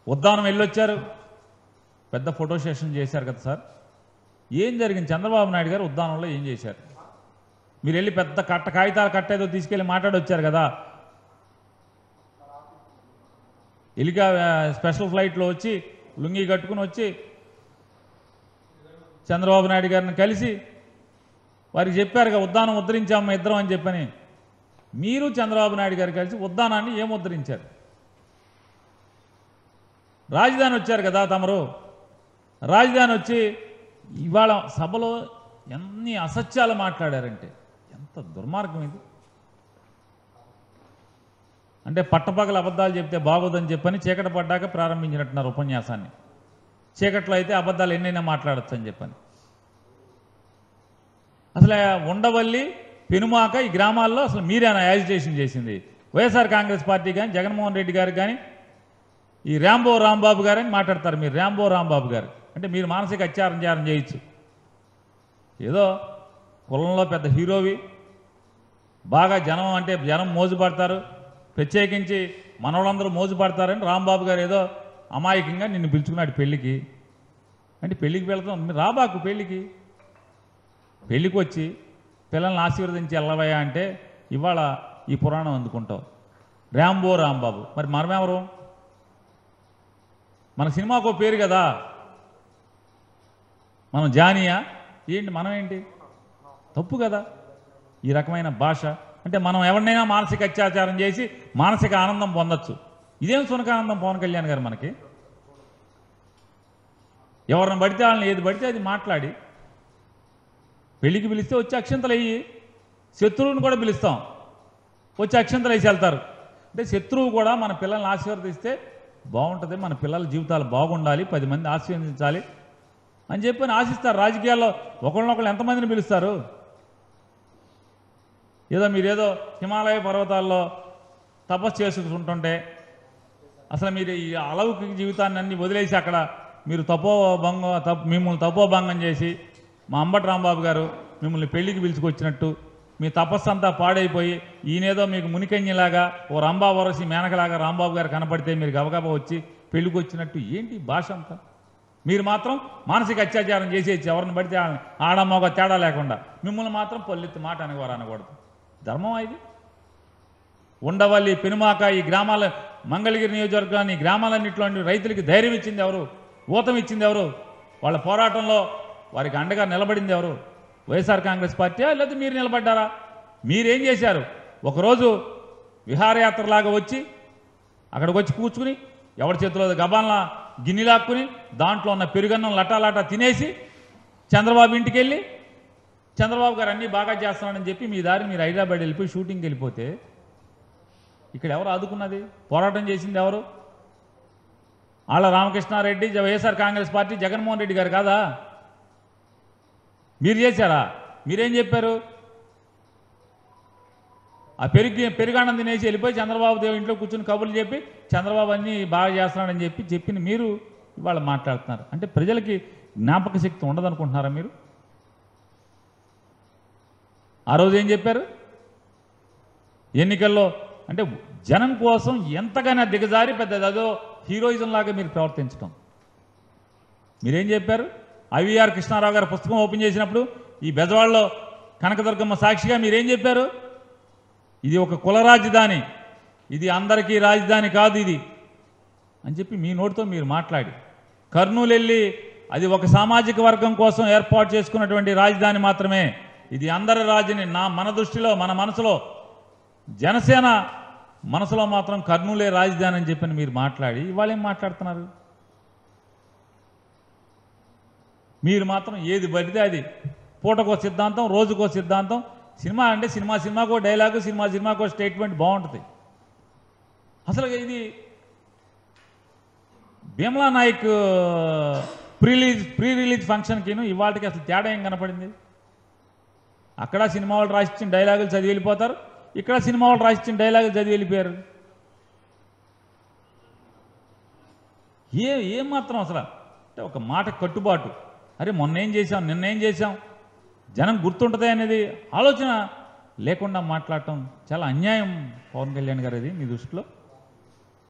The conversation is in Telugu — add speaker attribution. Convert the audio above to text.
Speaker 1: ఉద్దానం వెళ్ళొచ్చారు పెద్ద ఫోటో సెషన్ చేశారు కదా సార్ ఏం జరిగింది చంద్రబాబు నాయుడు గారు ఉద్దానంలో ఏం చేశారు మీరు వెళ్ళి పెద్ద కట్ట కాగితాలు కట్టేదో తీసుకెళ్ళి మాట్లాడొచ్చారు కదా ఎలికా స్పెషల్ ఫ్లైట్లో వచ్చి లుంగి కట్టుకుని వచ్చి చంద్రబాబు నాయుడు గారిని కలిసి వారికి చెప్పారుగా ఉద్దానం ఉద్ధరించాము ఇద్దరం అని చెప్పని మీరు చంద్రబాబు నాయుడు గారు కలిసి ఉద్దానాన్ని ఏం ఉద్ధరించారు రాజధాని వచ్చారు కదా తమరు రాజధాని వచ్చి ఇవాళ సభలో ఎన్ని అసత్యాలు మాట్లాడారంటే ఎంత దుర్మార్గం ఇది అంటే పట్టపగల అబద్ధాలు చెప్తే బాగోదని చెప్పని చీకటి పడ్డాక ప్రారంభించినట్టున్నారు ఉపన్యాసాన్ని చీకట్లో అయితే అబద్ధాలు ఎన్నైనా మాట్లాడచ్చు అని చెప్పని అసలు ఆ ఉండవల్లి పెనుమాక ఈ గ్రామాల్లో అసలు మీరేనా యాజిటేషన్ చేసింది వైఎస్ఆర్ కాంగ్రెస్ పార్టీ కానీ జగన్మోహన్ రెడ్డి గారు కానీ ఈ రాంబో రాంబాబు గారు అని మాట్లాడతారు మీరు రాంబో రాంబాబు గారు అంటే మీరు మానసిక అత్యాచారం చేయొచ్చు ఏదో కులంలో పెద్ద హీరోవి బాగా జనం అంటే జనం మోజు పడతారు ప్రత్యేకించి మనవాళ్ళందరూ మోజు పడతారని రాంబాబు గారు ఏదో అమాయకంగా నిన్ను పిలుచుకున్నాడు పెళ్ళికి అంటే పెళ్ళికి వెళ్తాం మీరు రాబాకు పెళ్ళికి పెళ్ళికి వచ్చి పిల్లల్ని ఆశీర్వదించి వెళ్ళవయ్యా అంటే ఇవాళ ఈ పురాణం అందుకుంటావు రాంబో రాంబాబు మరి మనమెవరు మన సినిమాకు ఓ పేరు కదా మనం జానియా ఏంటి మనం ఏంటి తప్పు కదా ఈ రకమైన భాష అంటే మనం ఎవరినైనా మానసిక అత్యాచారం చేసి మానసిక ఆనందం పొందొచ్చు ఇదేం సునకానందం పవన్ కళ్యాణ్ గారు మనకి ఎవరిని పడితే వాళ్ళని ఏది పడితే అది మాట్లాడి పెళ్ళికి పిలిస్తే వచ్చి అక్షంతలు అయ్యి శత్రువుని కూడా పిలుస్తాం వచ్చి అక్షంతలు వేసి వెళ్తారు అంటే శత్రువు కూడా మన పిల్లల్ని ఆశీర్వదిస్తే బాగుంటుంది మన పిల్లల జీవితాలు బాగుండాలి పది మంది ఆశీర్వదించాలి అని చెప్పి ఆశిస్తారు రాజకీయాల్లో ఒకళ్ళనొకళ్ళు ఎంతమందిని పిలుస్తారు ఏదో మీరేదో హిమాలయ పర్వతాల్లో తపస్సు చేసుకుంటుంటే అసలు మీరు ఈ అలౌకిక జీవితాన్ని అన్ని వదిలేసి అక్కడ మీరు తపో భంగం తప్ మిమ్మల్ని తపోభంగం చేసి మా అంబటి రాంబాబు గారు మిమ్మల్ని పెళ్లికి పిలుచుకొచ్చినట్టు మీ తపస్సు అంతా పాడైపోయి ఈయనేదో మీకు మునికన్యలాగా ఓ రంభా వరసి మేనకలాగా రాంబాబు గారు కనపడితే మీరు గబగబా వచ్చి పెళ్లికి వచ్చినట్టు ఏంటి ఈ భాష అంతా మీరు మాత్రం మానసిక అత్యాచారం చేసేయచ్చు ఎవరిని పడితే వాళ్ళని ఆడ మగ తేడా లేకుండా మిమ్మల్ని మాత్రం పొల్లెత్తి మాట అనగవారు అనకూడదు ధర్మం ఇది ఉండవల్లి పెనుమాక ఈ గ్రామాల మంగళగిరి నియోజకవర్గాన్ని ఈ గ్రామాలన్నింటిలో రైతులకి ధైర్యం ఇచ్చింది ఎవరు ఊతం ఇచ్చింది ఎవరు వాళ్ళ పోరాటంలో వారికి అండగా నిలబడింది ఎవరు వైఎస్ఆర్ కాంగ్రెస్ పార్టీయా లేదా మీరు నిలబడ్డారా మీరేం చేశారు ఒకరోజు విహారయాత్రలాగా వచ్చి అక్కడికి వచ్చి కూర్చుని ఎవరి చేతిలో గబాన్లా గిన్నె లాక్కుని దాంట్లో ఉన్న పెరుగన్నం లటాలాటా తినేసి చంద్రబాబు ఇంటికి వెళ్ళి చంద్రబాబు గారు అన్నీ బాగా చేస్తున్నాడని చెప్పి మీ దారి మీరు హైదరాబాద్ వెళ్ళిపోయి షూటింగ్కి వెళ్ళిపోతే ఇక్కడ ఎవరు ఆదుకున్నది పోరాటం చేసింది ఎవరు ఆళ్ళ రామకృష్ణారెడ్డి జ- YSR Congress party Jaganmohan Reddy గారు కాదా మీరు చేశారా మీరేం చెప్పారు ఆ పెరిగి పెరుగానంది తినేసి వెళ్ళిపోయి చంద్రబాబు దేవు ఇంట్లో కూర్చుని కబుర్లు చెప్పి చంద్రబాబు అన్నీ బాగా చేస్తున్నాడని చెప్పి చెప్పిన మీరు ఇవాళ మాట్లాడుతున్నారు అంటే ప్రజలకి జ్ఞాపక శక్తి ఉండదనుకుంటున్నారా మీరు ఆ రోజు ఏం చెప్పారు ఎన్నికల్లో అంటే జనం కోసం ఎంతగానో దిగజారి పెద్ద అదో హీరోయిజం లాగా మీరు ప్రవర్తించడం మీరేం చెప్పారు ఐవీఆర్ కృష్ణారావు గారు పుస్తకం ఓపెన్ చేసినప్పుడు ఈ బెజవాడలో కనకదుర్గమ్మ సాక్షిగా మీరేం చెప్పారు ఇది ఒక కుల రాజధాని ఇది అందరికీ రాజధాని కాదు ఇది అని చెప్పి మీ నోటితో మీరు మాట్లాడి కర్నూలు వెళ్ళి అది ఒక సామాజిక వర్గం కోసం ఏర్పాటు చేసుకున్నటువంటి రాజధాని మాత్రమే ఇది అందరి రాజధాని నా మన దృష్టిలో మన మనసులో జనసేన మనసులో మాత్రం కర్నూలే రాజధాని అని చెప్పని మీరు మాట్లాడి ఇవాళ ఏం మాట్లాడుతున్నారు మీరు మాత్రం ఏది పడితే అది పూటకో సిద్ధాంతం రోజుకో సిద్ధాంతం సినిమా అంటే సినిమా సినిమాకో డైలాగు సినిమా సినిమాకో స్టేట్మెంట్ బాగుంటుంది అసలు ఇది Bheemla Nayak pre release pre release ఫంక్షన్కిను ఇవాళకి అసలు తేడా ఏం కనపడింది అక్కడ సినిమా వాళ్ళు రాసిచ్చిన డైలాగులు చదివి వెళ్ళిపోతారు ఇక్కడ సినిమా వాళ్ళు రాసిచ్చిన డైలాగులు చదివి వెళ్ళిపోయారు ఏ ఏం మాత్రం అసలు అంటే ఒక మాట కట్టుబాటు అరే మొన్న ఏం చేశాం నిన్న ఏం చేశాం జనం గుర్తుంటుంది అనేది ఆలోచన లేకుండా మాట్లాడటం చాలా అన్యాయం పవన్ కళ్యాణ్ గారు అది మీ దృష్టిలో